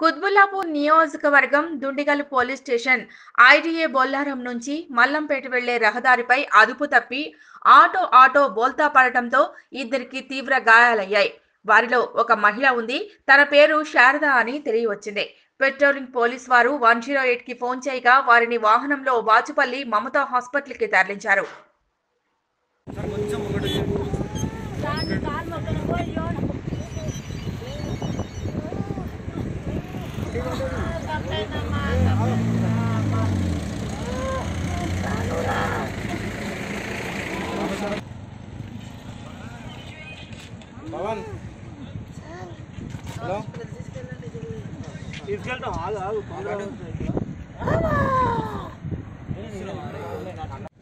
కుత్బుల్లాపూర్ నియోజకవర్గం Dundigal police station ITA Bollaram నుంచి మల్లంపేట వెళ్లే రహదారిపై అదుపు తప్పి ఆటో ఆటో బోల్తా పడటంతో ఇద్దరికి తీవ్ర గాయాలయ్యాయి వారిలో ఒక మహిళ ఉంది తన పేరు శారద అని తెలియవచ్చింది పెట్రోలింగ్ పోలీస్ వారు వన్ జీరో ఎయిట్ కి ఫోన్ చేయగా వారిని వాహనంలో వాచుపల్లి మమతా హాస్పిటల్ కి తరలించారు పవన్ హలో తీసుకెళ్తాం ఆగు ఆగు